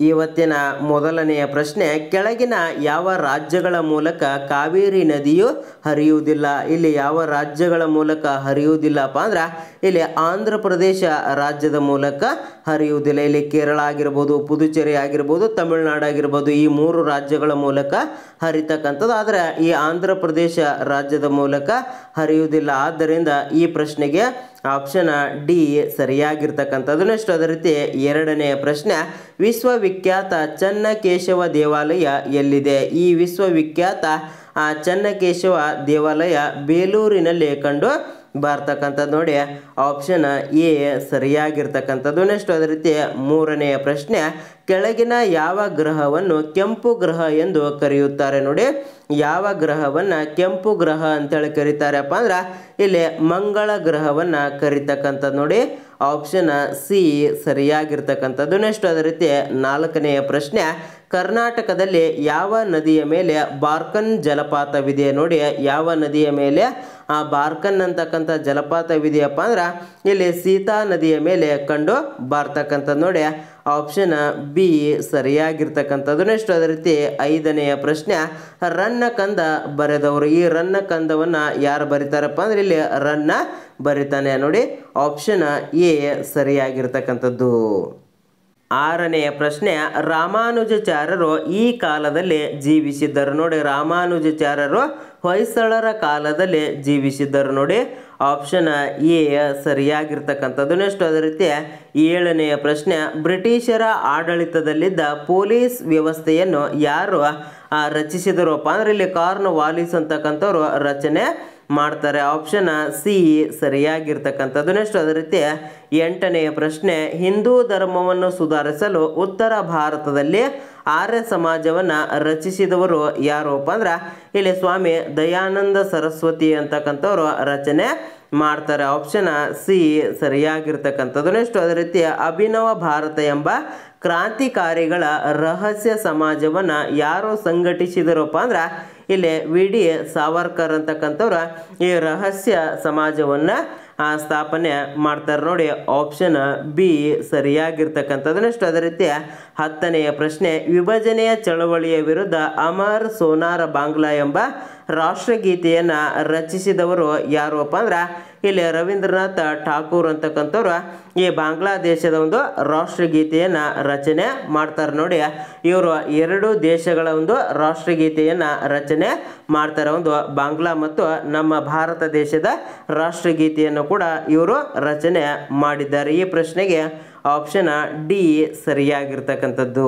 ಇವತ್ತಿನ ಮೊದಲನೆಯ ಪ್ರಶ್ನೆ ಕೆಳಗಿನ ಯಾವ ರಾಜ್ಯಗಳ ಮೂಲಕ ಕಾವೇರಿ ನದಿಯು ಹರಿಯುವುದಿಲ್ಲ ಇಲ್ಲಿ ಯಾವ ರಾಜ್ಯಗಳ ಮೂಲಕ ಹರಿಯುವುದಿಲ್ಲಪ್ಪ ಅಂದ್ರೆ ಇಲ್ಲಿ ಆಂಧ್ರ ಪ್ರದೇಶ ರಾಜ್ಯದ ಮೂಲಕ ಹರಿಯುವುದಿಲ್ಲ ಇಲ್ಲಿ ಕೇರಳ ಆಗಿರ್ಬೋದು ಪುದುಚೇರಿ ಆಗಿರ್ಬೋದು ತಮಿಳುನಾಡು ಆಗಿರ್ಬೋದು ಈ ಮೂರು ರಾಜ್ಯಗಳ ಮೂಲಕ ಹರಿತಕ್ಕಂಥದ್ದು ಆದರೆ ಈ ಆಂಧ್ರ ಪ್ರದೇಶ ರಾಜ್ಯದ ಮೂಲಕ ಹರಿಯುವುದಿಲ್ಲ ಆದ್ದರಿಂದ ಈ ಪ್ರಶ್ನೆಗೆ ಆಪ್ಷನ್ ಡಿ ಸರಿಯಾಗಿರ್ತಕ್ಕಂಥದ್ದು ನೆಕ್ಸ್ಟ್ ಅದೇ ರೀತಿ ಎರಡನೆಯ ಪ್ರಶ್ನೆ ವಿಶ್ವವಿಖ್ಯಾತ ಚನ್ನಕೇಶವ ದೇವಾಲಯ ಎಲ್ಲಿದೆ ಈ ವಿಶ್ವವಿಖ್ಯಾತ ಆ ಚನ್ನಕೇಶವ ದೇವಾಲಯ ಬೇಲೂರಿನಲ್ಲಿ ಕಂಡು ಬರ್ತಕ್ಕಂಥದ್ದು ನೋಡಿ ಆಪ್ಷನ್ ಎ ಸರಿಯಾಗಿರ್ತಕ್ಕಂಥದ್ದು ನೆಕ್ಸ್ಟ್ ಅದೇ ರೀತಿ ಮೂರನೆಯ ಪ್ರಶ್ನೆ ಕೆಳಗಿನ ಯಾವ ಗ್ರಹವನ್ನು ಕೆಂಪು ಗ್ರಹ ಎಂದು ಕರೆಯುತ್ತಾರೆ ನೋಡಿ ಯಾವ ಗ್ರಹವನ್ನು ಕೆಂಪು ಗ್ರಹ ಅಂತೇಳಿ ಕರೀತಾರಪ್ಪ ಅಂದ್ರೆ ಇಲ್ಲಿ ಮಂಗಳ ಗ್ರಹವನ್ನು ಕರಿತಕ್ಕಂಥದ್ದು ನೋಡಿ ಆಪ್ಷನ್ ಸಿ ಸರಿಯಾಗಿರ್ತಕ್ಕಂಥದ್ದು ನೆಕ್ಸ್ಟ್ ಅದೇ ರೀತಿ ನಾಲ್ಕನೆಯ ಪ್ರಶ್ನೆ ಕರ್ನಾಟಕದಲ್ಲಿ ಯಾವ ನದಿಯ ಮೇಲೆ ಬಾರ್ಕನ್ ಜಲಪಾತವಿದೆ ನೋಡಿ ಯಾವ ನದಿಯ ಮೇಲೆ ಆ ಬಾರ್ಕನ್ ಅಂತಕ್ಕಂಥ ಜಲಪಾತವಿದೆಯಪ್ಪ ಅಂದ್ರೆ ಇಲ್ಲಿ ಸೀತಾ ನದಿಯ ಮೇಲೆ ಕಂಡು ಬರ್ತಕ್ಕಂಥದ್ದು ನೋಡಿ ಆಪ್ಷನ್ ಬಿ ಸರಿಯಾಗಿರ್ತಕ್ಕಂಥದ್ದು ನೆಕ್ಸ್ಟ್ ಅದೇ ರೀತಿ ಐದನೆಯ ಪ್ರಶ್ನೆ ರನ್ನ ಕಂದ ಬರೆದವರು ಈ ರನ್ನ ಕಂದವನ್ನು ಯಾರು ಬರೀತಾರಪ್ಪ ಅಂದ್ರೆ ಇಲ್ಲಿ ರನ್ನ ಬರಿತಾನೆ ನೋಡಿ ಆಪ್ಷನ್ ಎ ಸರಿಯಾಗಿರ್ತಕ್ಕಂಥದ್ದು ಆರನೆಯ ಪ್ರಶ್ನೆ ರಾಮಾನುಜಾಚಾರ್ಯರು ಈ ಕಾಲದಲ್ಲಿ ಜೀವಿಸಿದ್ದರು ನೋಡಿ ರಾಮಾನುಜಾಚಾರ್ಯರು ಹೊಯ್ಸಳರ ಕಾಲದಲ್ಲಿ ಜೀವಿಸಿದ್ದರು ನೋಡಿ ಆಪ್ಷನ್ ಎ ಸರಿಯಾಗಿರ್ತಕ್ಕಂಥದ್ದು ನೆಕ್ಸ್ಟ್ ಅದೇ ರೀತಿ ಏಳನೆಯ ಪ್ರಶ್ನೆ ಬ್ರಿಟಿಷರ ಆಡಳಿತದಲ್ಲಿದ್ದ ಪೊಲೀಸ್ ವ್ಯವಸ್ಥೆಯನ್ನು ಯಾರು ಆ, ರಚಿಸಿದರಪ್ಪ ಅಂದ್ರೆ ಇಲ್ಲಿ ಕಾರ್ನ್ ವಾಲಿಸ್ ಅಂತಕ್ಕಂಥವ್ರು ರಚನೆ ಮಾಡ್ತಾರೆ ಆಪ್ಷನ್ ಸಿ ಸರಿಯಾಗಿರ್ತಕ್ಕಂಥದ್ದು ನೆಕ್ಸ್ಟ್ ಅದೇ ರೀತಿ ಎಂಟನೆಯ ಪ್ರಶ್ನೆ ಹಿಂದೂ ಧರ್ಮವನ್ನು ಸುಧಾರಿಸಲು ಉತ್ತರ ಭಾರತದಲ್ಲಿ ಆರ್ಯ ಸಮಾಜವನ್ನು ರಚಿಸಿದವರು ಯಾರಪ್ಪ ಅಂದ್ರೆ ಇಲ್ಲಿ ಸ್ವಾಮಿ ದಯಾನಂದ ಸರಸ್ವತಿ ಅಂತಕ್ಕಂಥವ್ರು ರಚನೆ ಮಾಡ್ತಾರೆ ಆಪ್ಷನ್ ಸಿ ಸರಿಯಾಗಿರ್ತಕ್ಕಂಥದ್ದು ನೆಕ್ಸ್ಟ್ ಅದೇ ರೀತಿ ಅಭಿನವ ಭಾರತ ಎಂಬ ಕ್ರಾಂತಿಕಾರಿಗಳ ರಹಸ್ಯ ಸಮಾಜವನ್ನು ಯಾರು ಸಂಘಟಿಸಿದರಪ್ಪ ಅಂದ್ರೆ ಇಲ್ಲಿ ವಿ ಡಿ ಸಾವರ್ಕರ್ ಅಂತಕ್ಕಂಥವ್ರು ಈ ರಹಸ್ಯ ಸಮಾಜವನ್ನು ಆ, ಸ್ಥಾಪನೆ ಮಾಡ್ತಾರೆ ನೋಡಿ ಆಪ್ಷನ್ ಬಿ ಸರಿಯಾಗಿರ್ತಕ್ಕಂಥದ್ದು ನೆಕ್ಸ್ಟ್ ಅದೇ ರೀತಿ ಹತ್ತನೆಯ ಪ್ರಶ್ನೆ ವಿಭಜನೆಯ ಚಳವಳಿಯ ವಿರುದ್ಧ ಅಮರ್ ಸೋನಾರ್ ಬಾಂಗ್ಲಾ ಎಂಬ ರಾಷ್ಟ್ರಗೀತೆಯನ್ನು ರಚಿಸಿದವರು ಯಾರಪ್ಪ ಅಂದ್ರೆ ಇಲ್ಲಿ ರವೀಂದ್ರನಾಥ್ ಠಾಕೂರ್ ಅಂತಕ್ಕಂಥವ್ರು ಈ ಬಾಂಗ್ಲಾದೇಶದ ಒಂದು ರಾಷ್ಟ್ರಗೀತೆಯನ್ನು ರಚನೆ ಮಾಡ್ತಾರೆ ನೋಡಿ ಇವರು ಎರಡು ದೇಶಗಳ ಒಂದು ರಾಷ್ಟ್ರಗೀತೆಯನ್ನು ರಚನೆ ಮಾಡ್ತಾರೆ ಒಂದು ಬಾಂಗ್ಲಾ ಮತ್ತು ನಮ್ಮ ಭಾರತ ದೇಶದ ರಾಷ್ಟ್ರಗೀತೆಯನ್ನು ಕೂಡ ಇವರು ರಚನೆ ಮಾಡಿದ್ದಾರೆ ಈ ಪ್ರಶ್ನೆಗೆ ಆಪ್ಷನ್ ಡಿ ಸರಿಯಾಗಿರ್ತಕ್ಕಂಥದ್ದು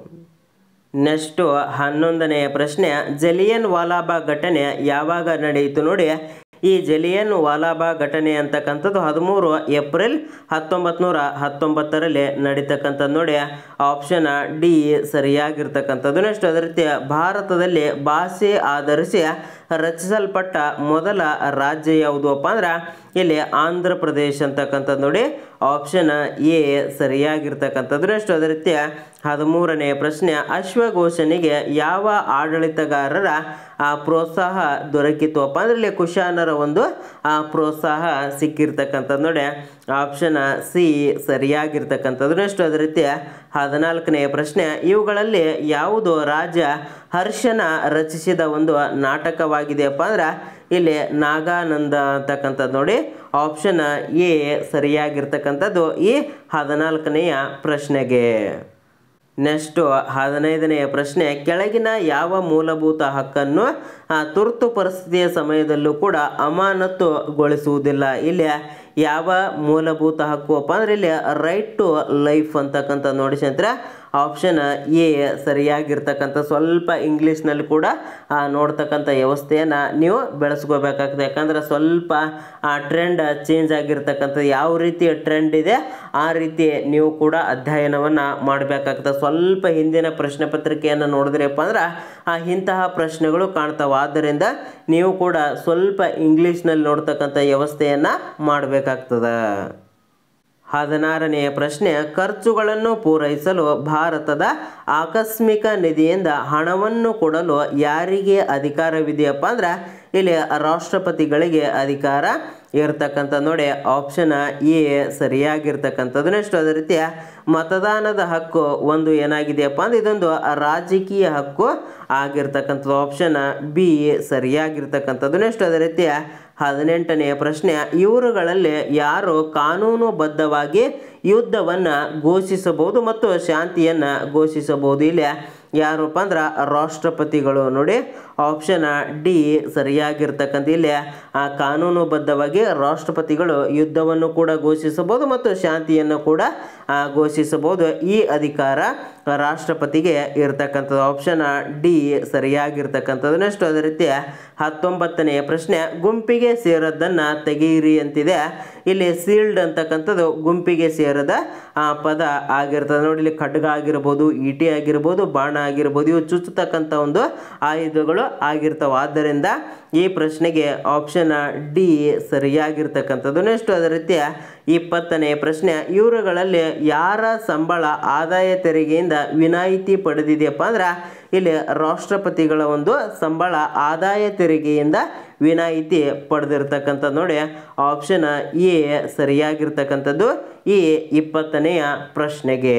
ನೆಕ್ಸ್ಟು ಹನ್ನೊಂದನೆಯ ಪ್ರಶ್ನೆ ಜಲಿಯನ್ ವಾಲಾಬಾಗ್ ಘಟನೆ ಯಾವಾಗ ನಡೆಯಿತು ನೋಡಿ ಈ ಜಲಿಯನ್ ವಾಲಾಬಾಗ್ ಘಟನೆ ಅಂತಕ್ಕಂಥದ್ದು ಹದಿಮೂರು ಏಪ್ರಿಲ್ ಹತ್ತೊಂಬತ್ತು ನೂರ ಹತ್ತೊಂಬತ್ತರಲ್ಲಿ ನಡೀತಕ್ಕಂಥದ್ದು ನೋಡಿ ಆಪ್ಷನ್ ಡಿ ಸರಿಯಾಗಿರ್ತಕ್ಕಂಥದ್ದು ನೆಕ್ಸ್ಟ್ ಅದೇ ರೀತಿ ಭಾರತದಲ್ಲಿ ಭಾಷೆ ಆಧರಿಸಿ ರಚಿಸಲ್ಪಟ್ಟ ಮೊದಲ ರಾಜ್ಯ ಯಾವುದಪ್ಪ ಅಂದ್ರೆ ಇಲ್ಲಿ ಆಂಧ್ರ ಪ್ರದೇಶ್ ಅಂತಕ್ಕಂಥದ್ದು ನೋಡಿ ಆಪ್ಷನ್ ಎ ಸರಿಯಾಗಿರ್ತಕ್ಕಂಥದ್ದು ನೆಕ್ಸ್ಟ್ ಅದೇ ರೀತಿ ಹದಿಮೂರನೆಯ ಪ್ರಶ್ನೆ ಅಶ್ವಘೋಷನಿಗೆ ಯಾವ ಆಡಳಿತಗಾರರ ಆ ಪ್ರೋತ್ಸಾಹ ದೊರಕಿತು ಅಪ್ಪ ಅಂದ್ರೆ ಇಲ್ಲಿ ಕುಶಾನರ ಒಂದು ಆ ಪ್ರೋತ್ಸಾಹ ಸಿಕ್ಕಿರ್ತಕ್ಕಂಥದ್ದು ನೋಡಿ ಆಪ್ಷನ್ ಸಿ ಸರಿಯಾಗಿರ್ತಕ್ಕಂಥದ್ದು ನೆಕ್ಸ್ಟ್ ಅದೇ ರೀತಿ ಹದಿನಾಲ್ಕನೆಯ ಪ್ರಶ್ನೆ ಇವುಗಳಲ್ಲಿ ಯಾವುದು ರಾಜ ಹರ್ಷನ ರಚಿಸಿದ ಒಂದು ನಾಟಕವಾಗಿದೆಯಪ್ಪ ಅಂದ್ರೆ ಇಲ್ಲಿ ನಾಗಾನಂದ ಅಂತಕ್ಕಂಥದ್ದು ನೋಡಿ ಆಪ್ಷನ್ ಎ ಸರಿಯಾಗಿರ್ತಕ್ಕಂಥದ್ದು ಈ ಹದಿನಾಲ್ಕನೆಯ ಪ್ರಶ್ನೆಗೆ ನೆಕ್ಸ್ಟು ಹದಿನೈದನೆಯ ಪ್ರಶ್ನೆ ಕೆಳಗಿನ ಯಾವ ಮೂಲಭೂತ ಹಕ್ಕನ್ನು ಆ, ತುರ್ತು ಪರಿಸ್ಥಿತಿಯ ಸಮಯದಲ್ಲೂ ಕೂಡ ಅಮಾನತುಗೊಳಿಸುವುದಿಲ್ಲ ಇಲ್ಲಿ ಯಾವ ಮೂಲಭೂತ ಹಕ್ಕು ಅಪ್ಪ ಅಂದ್ರೆ ಇಲ್ಲಿ ರೈಟ್ ಟು ಲೈಫ್ ಅಂತಕ್ಕಂಥ ನೋಡಿ ಸ್ನೇಹಿತರೆ ಆಪ್ಷನ್ ಎ ಸರಿಯಾಗಿರ್ತಕ್ಕಂಥ ಸ್ವಲ್ಪ ಇಂಗ್ಲೀಷ್ನಲ್ಲಿ ಕೂಡ ಆ, ನೋಡ್ತಕ್ಕಂಥ ವ್ಯವಸ್ಥೆಯನ್ನು ನೀವು ಬೆಳೆಸ್ಕೋಬೇಕಾಗ್ತದೆ ಯಾಕಂದ್ರೆ ಸ್ವಲ್ಪ ಆ ಟ್ರೆಂಡ್ ಚೇಂಜ್ ಆಗಿರ್ತಕ್ಕಂಥದ್ದು ಯಾವ ರೀತಿಯ ಟ್ರೆಂಡ್ ಇದೆ ಆ ರೀತಿ ನೀವು ಕೂಡ ಅಧ್ಯಯನವನ್ನು ಮಾಡಬೇಕಾಗ್ತದೆ ಸ್ವಲ್ಪ ಹಿಂದಿನ ಪ್ರಶ್ನೆ ಪತ್ರಿಕೆಯನ್ನು ನೋಡಿದ್ರಪ್ಪ ಅಂದ್ರೆ ಆ ಇಂತಹ ಪ್ರಶ್ನೆಗಳು ಕಾಣ್ತಾವೆ ಆದ್ದರಿಂದ ನೀವು ಕೂಡ ಸ್ವಲ್ಪ ಇಂಗ್ಲೀಷ್ನಲ್ಲಿ ನೋಡ್ತಕ್ಕಂಥ ವ್ಯವಸ್ಥೆಯನ್ನು ಮಾಡಬೇಕಾಗ್ತದೆ ಹದಿನಾರನೆಯ ಪ್ರಶ್ನೆ ಖರ್ಚುಗಳನ್ನು ಪೂರೈಸಲು ಭಾರತದ ಆಕಸ್ಮಿಕ ನಿಧಿಯಿಂದ ಹಣವನ್ನು ಕೊಡಲು ಯಾರಿಗೆ ಅಧಿಕಾರವಿದೆಯಪ್ಪ ಅಂದ್ರೆ ಇಲ್ಲಿ ರಾಷ್ಟ್ರಪತಿಗಳಿಗೆ ಅಧಿಕಾರ ಇರ್ತಕ್ಕಂಥ ನೋಡಿ ಆಪ್ಷನ್ ಎ ಸರಿಯಾಗಿರ್ತಕ್ಕಂಥದ್ದು ನೆಕ್ಸ್ಟ್ ಅದೇ ರೀತಿಯ ಮತದಾನದ ಹಕ್ಕು ಒಂದು ಏನಾಗಿದೆಯಪ್ಪ ಅಂದ್ರೆ ಇದೊಂದು ರಾಜಕೀಯ ಹಕ್ಕು ಆಗಿರ್ತಕ್ಕಂಥದ್ದು ಆಪ್ಷನ್ ಬಿ ಸರಿಯಾಗಿರ್ತಕ್ಕಂಥದ್ದು ನೆಕ್ಸ್ಟ್ ಅದೇ ರೀತಿಯ ಹದಿನೆಂಟನೆಯ ಪ್ರಶ್ನೆ ಇವರುಗಳಲ್ಲಿ ಯಾರು ಕಾನೂನುಬದ್ಧವಾಗಿ ಯುದ್ಧವನ್ನು ಘೋಷಿಸಬಹುದು ಮತ್ತು ಶಾಂತಿಯನ್ನು ಘೋಷಿಸಬಹುದು ಇಲ್ಲಿ ಯಾರಪ್ಪ ಅಂದ್ರೆ ರಾಷ್ಟ್ರಪತಿಗಳು ನೋಡಿ ಆಪ್ಷನ್ ಡಿ ಸರಿಯಾಗಿರ್ತಕ್ಕಂಥ ಇಲ್ಲಿ ಆ ಕಾನೂನುಬದ್ಧವಾಗಿ ರಾಷ್ಟ್ರಪತಿಗಳು ಯುದ್ಧವನ್ನು ಕೂಡ ಘೋಷಿಸಬಹುದು ಮತ್ತು ಶಾಂತಿಯನ್ನು ಕೂಡ ಆ, ಘೋಷಿಸಬಹುದು ಈ ಅಧಿಕಾರ ರಾಷ್ಟ್ರಪತಿಗೆ ಇರ್ತಕ್ಕಂಥದ್ದು ಆಪ್ಷನ್ ಡಿ ಸರಿಯಾಗಿರ್ತಕ್ಕಂಥದ್ದು ನೆಕ್ಸ್ಟ್ ಅದೇ ರೀತಿ ಹತ್ತೊಂಬತ್ತನೆಯ ಪ್ರಶ್ನೆ ಗುಂಪಿಗೆ ಸೇರದ್ದನ್ನು ತೆಗೆಯಿರಿ ಅಂತಿದೆ ಇಲ್ಲಿ ಸೀಲ್ಡ್ ಅಂತಕ್ಕಂಥದ್ದು ಗುಂಪಿಗೆ ಸೇರದ ಆ ಪದ ಆಗಿರ್ತದೆ ನೋಡಿ ಇಲ್ಲಿ ಖಡ್ಗ ಆಗಿರ್ಬೋದು ಈಟಿ ಆಗಿರ್ಬೋದು ಬಾಣ ಆಗಿರ್ಬೋದು ಇವು ಚುಚ್ಚತಕ್ಕಂಥ ಒಂದು ಆಯುಧಗಳು ಆಗಿರ್ತವೆ ಆದ್ದರಿಂದ ಈ ಪ್ರಶ್ನೆಗೆ ಆಪ್ಷನ್ ಡಿ ಸರಿಯಾಗಿರ್ತಕ್ಕಂಥದ್ದು ನೆಕ್ಸ್ಟ್ ಅದೇ ರೀತಿಯ ಇಪ್ಪತ್ತನೇ ಪ್ರಶ್ನೆ ಇವರುಗಳಲ್ಲಿ ಯಾರ ಸಂಬಳ ಆದಾಯ ತೆರಿಗೆಯಿಂದ ವಿನಾಯಿತಿ ಪಡೆದಿದೆಯಪ್ಪ ಅಂದ್ರೆ ಇಲ್ಲಿ ರಾಷ್ಟ್ರಪತಿಗಳ ಒಂದು ಸಂಬಳ ಆದಾಯ ತೆರಿಗೆಯಿಂದ ವಿನಾಯಿತಿ ಪಡೆದಿರ್ತಕ್ಕಂಥದ್ದು ನೋಡಿ ಆಪ್ಷನ್ ಎ ಸರಿಯಾಗಿರ್ತಕ್ಕಂಥದ್ದು ಈ ಇಪ್ಪತ್ತನೆಯ ಪ್ರಶ್ನೆಗೆ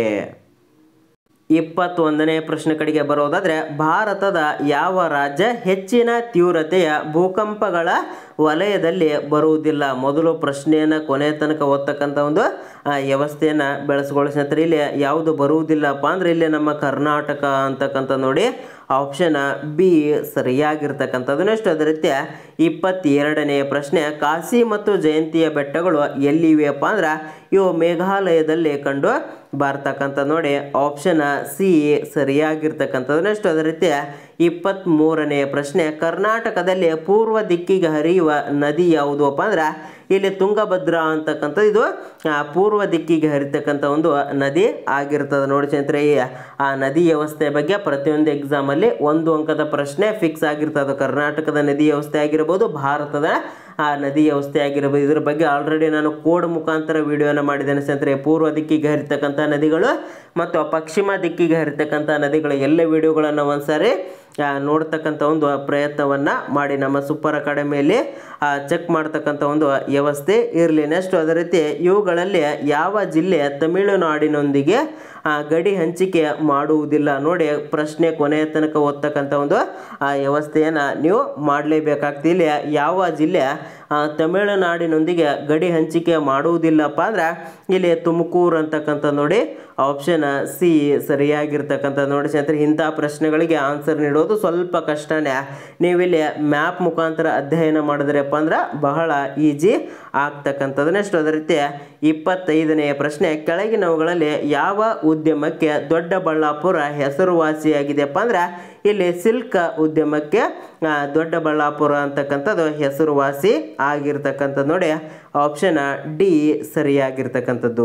ಇಪ್ಪತ್ತೊಂದನೇ ಪ್ರಶ್ನೆ ಕಡೆಗೆ ಬರೋದಾದ್ರೆ ಭಾರತದ ಯಾವ ರಾಜ್ಯ ಹೆಚ್ಚಿನ ತೀವ್ರತೆಯ ಭೂಕಂಪಗಳ ವಲಯದಲ್ಲಿ ಬರುವುದಿಲ್ಲ ಮೊದಲು ಪ್ರಶ್ನೆಯನ್ನು ಕೊನೆ ತನಕ ಓದ್ತಕ್ಕಂಥ ಒಂದು ಆ, ವ್ಯವಸ್ಥೆಯನ್ನು ಬೆಳೆಸ್ಕೊಳ್ಳಿ ಸ್ನೇಹಿತರೆ ಇಲ್ಲಿ ಯಾವುದು ಬರುವುದಿಲ್ಲಪ್ಪ ಅಂದ್ರೆ ಇಲ್ಲಿ ನಮ್ಮ ಕರ್ನಾಟಕ ಅಂತಕ್ಕಂಥ ನೋಡಿ ಆಪ್ಷನ್ ಬಿ ಸರಿಯಾಗಿರ್ತಕ್ಕಂಥದ್ದು ನೆಕ್ಸ್ಟ್ ಅದೇ ರೀತಿ ಇಪ್ಪತ್ತೆರಡನೆಯ ಪ್ರಶ್ನೆ ಕಾಶಿ ಮತ್ತು ಜಯಂತಿಯ ಬೆಟ್ಟಗಳು ಎಲ್ಲಿವೆಯಪ್ಪ ಅಂದ್ರೆ ಇವು ಮೇಘಾಲಯದಲ್ಲಿ ಕಂಡು ಬರ್ತಕ್ಕಂಥ ನೋಡಿ ಆಪ್ಷನ್ ಸಿ ಸರಿಯಾಗಿರ್ತಕ್ಕಂಥದ್ದು ನೆಕ್ಸ್ಟ್ ಅದೇ ರೀತಿ ಇಪ್ಪತ್ತ್ಮೂರನೆಯ ಪ್ರಶ್ನೆ ಕರ್ನಾಟಕದಲ್ಲಿ ಪೂರ್ವ ದಿಕ್ಕಿಗೆ ಹರಿಯುವ ನದಿ ಯಾವುದು ಅಪ್ಪ ಅಂದ್ರೆ ಇಲ್ಲಿ ತುಂಗಭದ್ರಾ ಅಂತಕ್ಕಂಥದ್ದು ಇದು ಆ, ಪೂರ್ವ ದಿಕ್ಕಿಗೆ ಹರಿತಕ್ಕಂಥ ಒಂದು ನದಿ ಆಗಿರ್ತದೆ ನೋಡಿ ಸ್ನೇಹಿತರೆ ಈ ಆ ನದಿ ವ್ಯವಸ್ಥೆ ಬಗ್ಗೆ ಪ್ರತಿಯೊಂದು ಎಕ್ಸಾಮಲ್ಲಿ ಒಂದು ಅಂಕದ ಪ್ರಶ್ನೆ ಫಿಕ್ಸ್ ಆಗಿರ್ತದೆ ಕರ್ನಾಟಕದ ನದಿ ವ್ಯವಸ್ಥೆ ಆಗಿರ್ಬೋದು ಭಾರತದ ಆ ನದಿ ವ್ಯವಸ್ಥೆ ಆಗಿರ್ಬೋದು ಇದ್ರ ಬಗ್ಗೆ ಆಲ್ರೆಡಿ ನಾನು ಕೋಡ್ ಮುಖಾಂತರ ವಿಡಿಯೋನ ಮಾಡಿದ್ದೇನೆ ಸ್ನೇಹಿತರೆ ಪೂರ್ವ ದಿಕ್ಕಿಗೆ ಹರಿತಕ್ಕಂಥ ನದಿಗಳು ಮತ್ತು ಪಶ್ಚಿಮ ದಿಕ್ಕಿಗೆ ಹರಿತಕ್ಕಂಥ ನದಿಗಳು ಎಲ್ಲ ವಿಡಿಯೋಗಳನ್ನು ಒಂದ್ಸಾರಿ ಆ, ನೋಡ್ತಕ್ಕಂಥ ಒಂದು ಪ್ರಯತ್ನವನ್ನು ಮಾಡಿ ನಮ್ಮ ಸೂಪರ್ ಅಕಾಡೆಮಿಯಲ್ಲಿ ಚೆಕ್ ಮಾಡ್ತಕ್ಕಂಥ ಒಂದು ವ್ಯವಸ್ಥೆ ಇರಲಿ ನೆಕ್ಸ್ಟ್ ಅದೇ ರೀತಿ ಇವುಗಳಲ್ಲಿ ಯಾವ ಜಿಲ್ಲೆ ತಮಿಳುನಾಡಿನೊಂದಿಗೆ ಆ, ಗಡಿ ಹಂಚಿಕೆ ಮಾಡುವುದಿಲ್ಲ ನೋಡಿ ಪ್ರಶ್ನೆ ಕೊನೆಯ ತನಕ ಓದ್ತಕ್ಕಂಥ ಒಂದು ಆ ವ್ಯವಸ್ಥೆಯನ್ನು ನೀವು ಮಾಡಲೇಬೇಕಾಗ್ತದೆ ಇಲ್ಲಿ ಯಾವ ಜಿಲ್ಲೆ ಆ, ತಮಿಳುನಾಡಿನೊಂದಿಗೆ ಗಡಿ ಹಂಚಿಕೆ ಮಾಡುವುದಿಲ್ಲಪ್ಪ ಅಂದ್ರೆ ಇಲ್ಲಿ ತುಮಕೂರು ಅಂತಕ್ಕಂಥ ನೋಡಿ ಆಪ್ಷನ್ ಸಿ ಸರಿಯಾಗಿರ್ತಕ್ಕಂಥ ನೋಡಿ ಸ್ನೇಹಿತರೆ ಇಂಥ ಪ್ರಶ್ನೆಗಳಿಗೆ ಆನ್ಸರ್ ನೀಡೋದು ಸ್ವಲ್ಪ ಕಷ್ಟನೇ ನೀವಿಲ್ಲಿ ಮ್ಯಾಪ್ ಮುಖಾಂತರ ಅಧ್ಯಯನ ಮಾಡಿದ್ರಪ್ಪ ಅಂದ್ರೆ ಬಹಳ ಈಜಿ ಆಗ್ತಕ್ಕಂಥದ್ದು ನೆಕ್ಸ್ಟ್ ಅದೇ ರೀತಿ ಇಪ್ಪತ್ತೈದನೆಯ ಪ್ರಶ್ನೆ ಕೆಳಗಿನವುಗಳಲ್ಲಿ ಯಾವ ಉದ್ಯಮಕ್ಕೆ ದೊಡ್ಡಬಳ್ಳಾಪುರ ಹೆಸರುವಾಸಿಯಾಗಿದೆಯಪ್ಪ ಅಂದ್ರೆ ಇಲ್ಲಿ ಸಿಲ್ಕ್ ಉದ್ಯಮಕ್ಕೆ ಆ, ದೊಡ್ಡಬಳ್ಳಾಪುರ ಅಂತಕ್ಕಂಥದ್ದು ಹೆಸರುವಾಸಿ ಆಗಿರ್ತಕ್ಕಂಥದ್ದು ನೋಡಿ ಆಪ್ಷನ್ ಡಿ ಸರಿಯಾಗಿರ್ತಕ್ಕಂಥದ್ದು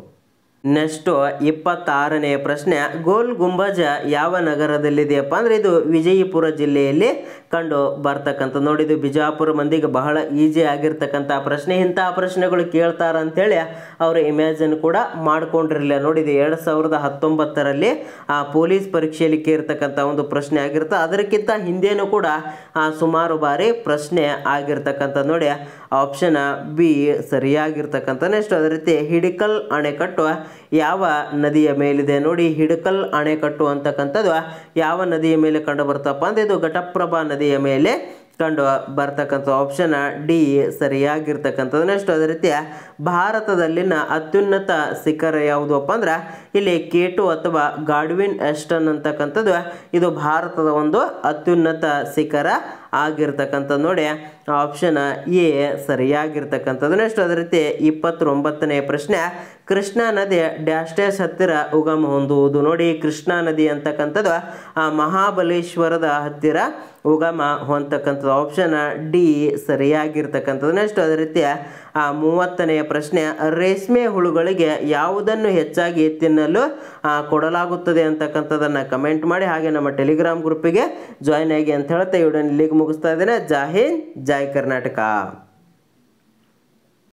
ನೆಕ್ಸ್ಟು ಇಪ್ಪತ್ತಾರನೇ ಪ್ರಶ್ನೆ ಗೋಲ್ ಗುಂಬಜ ಯಾವ ನಗರದಲ್ಲಿದೆಯಪ್ಪ ಅಂದರೆ ಇದು ವಿಜಯಪುರ ಜಿಲ್ಲೆಯಲ್ಲಿ ಕಂಡು ಬರ್ತಕ್ಕಂಥ ನೋಡಿ ಇದು ಬಿಜಾಪುರ ಮಂದಿಗೆ ಬಹಳ ಈಸಿ ಆಗಿರ್ತಕ್ಕಂಥ ಪ್ರಶ್ನೆ ಇಂತಹ ಪ್ರಶ್ನೆಗಳು ಕೇಳ್ತಾರ ಅಂತೇಳಿ ಅವರು ಇಮ್ಯಾಜಿನ್ ಕೂಡ ಮಾಡ್ಕೊಂಡಿರಲಿಲ್ಲ ನೋಡಿ ಇದು ಎರಡು ಸಾವಿರದ ಹತ್ತೊಂಬತ್ತರಲ್ಲಿ ಆ ಪೊಲೀಸ್ ಪರೀಕ್ಷೆಯಲ್ಲಿ ಕೇರ್ತಕ್ಕಂಥ ಒಂದು ಪ್ರಶ್ನೆ ಆಗಿರುತ್ತೆ ಅದಕ್ಕಿಂತ ಹಿಂದೆನೂ ಕೂಡ ಆ ಸುಮಾರು ಬಾರಿ ಪ್ರಶ್ನೆ ಆಗಿರ್ತಕ್ಕಂಥ ನೋಡಿ ಆಪ್ಷನ್ ಬಿ ಸರಿಯಾಗಿರ್ತಕ್ಕಂಥ ನೆಕ್ಸ್ಟ್ ಅದೇ ರೀತಿ ಹಿಡಿಕಲ್ ಅಣೆಕಟ್ಟು ಯಾವ ನದಿಯ ಮೇಲಿದೆ ನೋಡಿ ಹಿಡಕಲ್ ಅಣೆಕಟ್ಟು ಅಂತಕ್ಕಂಥದ್ದು ಯಾವ ನದಿಯ ಮೇಲೆ ಕಂಡು ಬರ್ತಪ್ಪ ಅಂದ್ರೆ ಇದು ಘಟಪ್ರಭಾ ನದಿಯ ಮೇಲೆ ಕಂಡು ಬರ್ತಕ್ಕಂಥ ಆಪ್ಷನ್ ಡಿ ಸರಿಯಾಗಿರ್ತಕ್ಕಂಥದ್ದು ನೆಕ್ಸ್ಟ್ ಅದೇ ರೀತಿ ಭಾರತದಲ್ಲಿನ ಅತ್ಯುನ್ನತ ಶಿಖರ ಯಾವುದಪ್ಪ ಅಂದ್ರೆ ಇಲ್ಲಿ ಕೇಟು ಅಥವಾ ಗಾಡ್ವಿನ್ ಎಸ್ಟನ್ ಅಂತಕ್ಕಂಥದ್ದು ಇದು ಭಾರತದ ಒಂದು ಅತ್ಯುನ್ನತ ಶಿಖರ ಆಗಿರ್ತಕ್ಕಂಥದ್ದು ನೋಡಿ ಆಪ್ಷನ್ ಎ ಸರಿಯಾಗಿರ್ತಕ್ಕಂಥದ್ದು ನೆಕ್ಸ್ಟ್ ಅದೇ ರೀತಿ ಇಪ್ಪತ್ತೊಂಬತ್ತನೇ ಪ್ರಶ್ನೆ ಕೃಷ್ಣಾ ನದಿ ಡ್ಯಾಶ್ ಡ್ಯಾಶ್ ಹತ್ತಿರ ಉಗಮ ಹೊಂದುವುದು ನೋಡಿ ಕೃಷ್ಣಾ ನದಿ ಅಂತಕ್ಕಂಥದ್ದು ಆ ಮಹಾಬಲೇಶ್ವರದ ಹತ್ತಿರ ಉಗಮ ಹೊಂದತಕ್ಕಂಥದ್ದು ಆಪ್ಷನ್ ಡಿ ಸರಿಯಾಗಿರ್ತಕ್ಕಂಥದ್ದು ನೆಕ್ಸ್ಟ್ ಅದೇ ರೀತಿ ಆ ಮೂವತ್ತನೆಯ ಪ್ರಶ್ನೆ ರೇಷ್ಮೆ ಹುಳುಗಳಿಗೆ ಯಾವುದನ್ನು ಹೆಚ್ಚಾಗಿ ತಿನ್ನಲು ಆ, ಕೊಡಲಾಗುತ್ತದೆ ಅಂತಕ್ಕಂಥದ್ದನ್ನು ಕಮೆಂಟ್ ಮಾಡಿ ಹಾಗೆ ನಮ್ಮ ಟೆಲಿಗ್ರಾಮ್ ಗ್ರೂಪಿಗೆ ಜಾಯ್ನ್ ಆಗಿ ಅಂತ ಹೇಳ್ತಾ ಈ ವಿಡಿಯೋನ ಇಲ್ಲಿಗೆ ಮುಗಿಸ್ತಾ ಇದ್ದೇನೆ ಜೈ ಹಿಂದ್ ಜೈ ಕರ್ನಾಟಕ